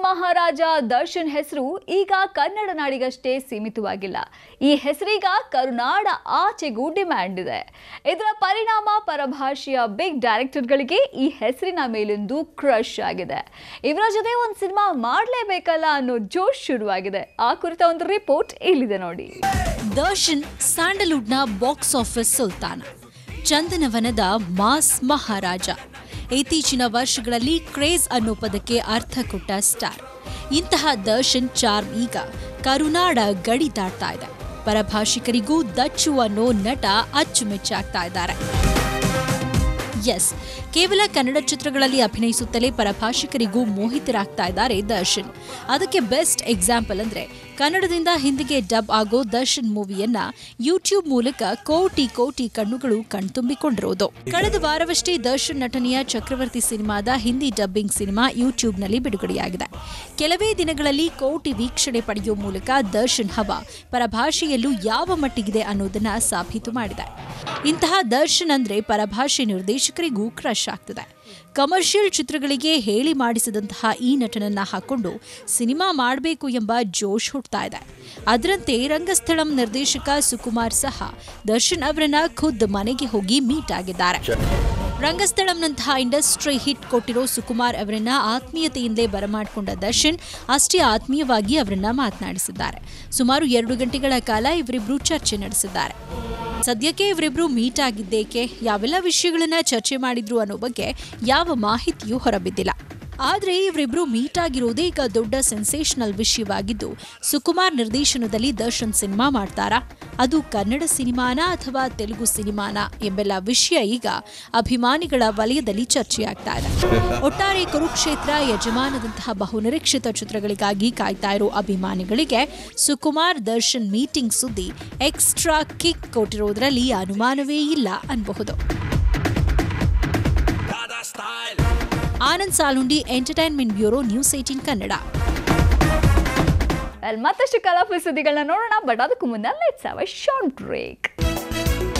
ಮಹಾರಾಜ ದರ್ಶನ್ ಹೆಸರು ಈಗ ಕನ್ನಡ ನಾಡಿಗಷ್ಟೇ ಸೀಮಿತವಾಗಿಲ್ಲ ಈ ಹೆಸರೀಗ ಕರುನಾಡ ಆಚೆಗೂ ಡಿಮ್ಯಾಂಡ್ ಇದೆ ಇದರ ಪರಿಣಾಮ ಪರಭಾಷೆಯ ಬಿಗ್ ಡೈರೆಕ್ಟರ್ಗಳಿಗೆ ಈ ಹೆಸರಿನ ಮೇಲೊಂದು ಕ್ರಶ್ ಆಗಿದೆ ಇವರ ಜೊತೆ ಒಂದು ಸಿನಿಮಾ ಮಾಡಲೇಬೇಕಲ್ಲ ಅನ್ನೋ ಜೋಶ್ ಶುರುವಾಗಿದೆ ಆ ಕುರಿತ ಒಂದು ರಿಪೋರ್ಟ್ ಇಲ್ಲಿದೆ ನೋಡಿ ದರ್ಶನ್ ಸ್ಯಾಂಡಲ್ವುಡ್ನ ಬಾಕ್ಸ್ ಆಫೀಸ್ ಸುಲ್ತಾನ ಚಂದನವನದ ಮಾಸ್ ಮಹಾರಾಜ ಇತ್ತೀಚಿನ ವರ್ಷಗಳಲ್ಲಿ ಕ್ರೇಜ್ ಅನ್ನೋ ಪದಕ್ಕೆ ಅರ್ಥ ಕೊಟ್ಟ ಸ್ಟಾರ್ ಇಂತಹ ದರ್ಶನ್ ಚಾರ್ಮ್ ಈಗ ಕರುನಾಡ ಗಡಿ ದಾಟ್ತಾ ಇದೆ ಪರಭಾಷಿಕರಿಗೂ ದಚ್ಚು ಅನ್ನೋ ನಟ ಅಚ್ಚುಮೆಚ್ಚಾಗ್ತಾ ಇದ್ದಾರೆ ಎಸ್ ಕೇವಲ ಕನ್ನಡ ಚಿತ್ರಗಳಲ್ಲಿ ಅಭಿನಯಿಸುತ್ತಲೇ ಪರಭಾಷಿಕರಿಗೂ ಮೋಹಿತರಾಗ್ತಾ ಇದ್ದಾರೆ ದರ್ಶನ್ ಅದಕ್ಕೆ ಬೆಸ್ಟ್ ಎಕ್ಸಾಂಪಲ್ ಅಂದ್ರೆ ಕನ್ನಡದಿಂದ ಹಿಂದಿಗೆ ಡಬ್ ಆಗೋ ದರ್ಶನ್ ಮೂವಿಯನ್ನ ಯೂಟ್ಯೂಬ್ ಮೂಲಕ ಕೋಟಿ ಕೋಟಿ ಕಣ್ಣುಗಳು ಕಣ್ತುಂಬಿಕೊಂಡಿರೋದು ಕಳೆದ ವಾರವಷ್ಟೇ ದರ್ಶನ್ ನಟನೆಯ ಚಕ್ರವರ್ತಿ ಸಿನಿಮಾದ ಹಿಂದಿ ಡಬ್ಬಿಂಗ್ ಸಿನಿಮಾ ಯೂಟ್ಯೂಬ್ನಲ್ಲಿ ಬಿಡುಗಡೆಯಾಗಿದೆ ಕೆಲವೇ ದಿನಗಳಲ್ಲಿ ಕೋಟಿ ವೀಕ್ಷಣೆ ಪಡೆಯುವ ಮೂಲಕ ದರ್ಶನ್ ಹವ ಪರಭಾಷೆಯಲ್ಲೂ ಯಾವ ಮಟ್ಟಿಗಿದೆ ಅನ್ನೋದನ್ನ ಸಾಬೀತು ಮಾಡಿದೆ ಇಂತಹ ದರ್ಶನ್ ಅಂದ್ರೆ ಪರಭಾಷೆ ನಿರ್ದೇಶಕರಿಗೂ ಕ್ರಶ್ ಆಗ್ತದೆ ಕಮರ್ಷಿಯಲ್ ಚಿತ್ರಗಳಿಗೆ ಹೇಳಿ ಮಾಡಿಸಿದಂತಹ ಈ ನಟನನ್ನ ಹಾಕೊಂಡು ಸಿನಿಮಾ ಮಾಡಬೇಕು ಎಂಬ ಜೋಶ್ ಹುಟ್ತಾ ಇದೆ ಅದರಂತೆ ರಂಗಸ್ಥಳಂ ನಿರ್ದೇಶಕ ಸುಕುಮಾರ್ ಸಹ ದರ್ಶನ್ ಅವರನ್ನ ಖುದ್ ಮನೆಗೆ ಹೋಗಿ ಮೀಟ್ ಆಗಿದ್ದಾರೆ ರಂಗಸ್ಥಳಂನಂತಹ ಇಂಡಸ್ಟ್ರಿ ಹಿಟ್ ಕೊಟ್ಟಿರೋ ಸುಕುಮಾರ್ ಅವರನ್ನ ಆತ್ಮೀಯತೆಯಿಂದಲೇ ಬರಮಾಡಿಕೊಂಡ ದರ್ಶನ್ ಅಷ್ಟೇ ಆತ್ಮೀಯವಾಗಿ ಅವರನ್ನ ಮಾತನಾಡಿಸಿದ್ದಾರೆ ಸುಮಾರು ಎರಡು ಗಂಟೆಗಳ ಕಾಲ ಇವರಿಬ್ರು ಚರ್ಚೆ ನಡೆಸಿದ್ದಾರೆ ಸದ್ಯಕ್ಕೆ ಇವರಿಬ್ರು ಮೀಟ್ ಆಗಿದ್ದೇಕೆ ಯಾವೆಲ್ಲ ವಿಷಯಗಳನ್ನ ಚರ್ಚೆ ಮಾಡಿದ್ರು ಅನ್ನೋ ಬಗ್ಗೆ ಯಾವ ಮಾಹಿತಿಯೂ ಹೊರಬಿದ್ದಿಲ್ಲ ಆದ್ರೆ ಇವರಿಬ್ರು ಮೀಟ್ ಆಗಿರೋದೇ ಈಗ ದೊಡ್ಡ ಸೆನ್ಸೇಷನಲ್ ವಿಷಯವಾಗಿದ್ದು ಸುಕುಮಾರ್ ನಿರ್ದೇಶನದಲ್ಲಿ ದರ್ಶನ್ ಸಿನಿಮಾ ಮಾಡ್ತಾರಾ ಅದು ಕನ್ನಡ ಸಿನಿಮಾನ ಅಥವಾ ತೆಲುಗು ಸಿನಿಮಾನ ಎಂಬೆಲ್ಲ ವಿಷಯ ಈಗ ಅಭಿಮಾನಿಗಳ ವಲಯದಲ್ಲಿ ಚರ್ಚೆಯಾಗ್ತಾ ಇದೆ ಒಟ್ಟಾರೆ ಕುರುಕ್ಷೇತ್ರ ಯಜಮಾನದಂತಹ ಬಹುನಿರೀಕ್ಷಿತ ಚಿತ್ರಗಳಿಗಾಗಿ ಕಾಯ್ತಾ ಇರೋ ಅಭಿಮಾನಿಗಳಿಗೆ ಸುಕುಮಾರ್ ದರ್ಶನ್ ಮೀಟಿಂಗ್ ಸುದ್ದಿ ಎಕ್ಸ್ಟ್ರಾ ಕಿಕ್ ಕೊಟ್ಟಿರೋದ್ರಲ್ಲಿ ಅನುಮಾನವೇ ಇಲ್ಲ ಅನ್ಬಹುದು Anand Salundi entertainment bureau news eighteen Kannada ಅಲ್ಲಿ ಮತ್ತಷ್ಟು ಕಲಾಫುಲ್ ಸುದ್ದಿಗಳನ್ನ ನೋಡೋಣ ಬಟ್ ಅದಕ್ಕೂ ಮುನ್ನ let's have a short break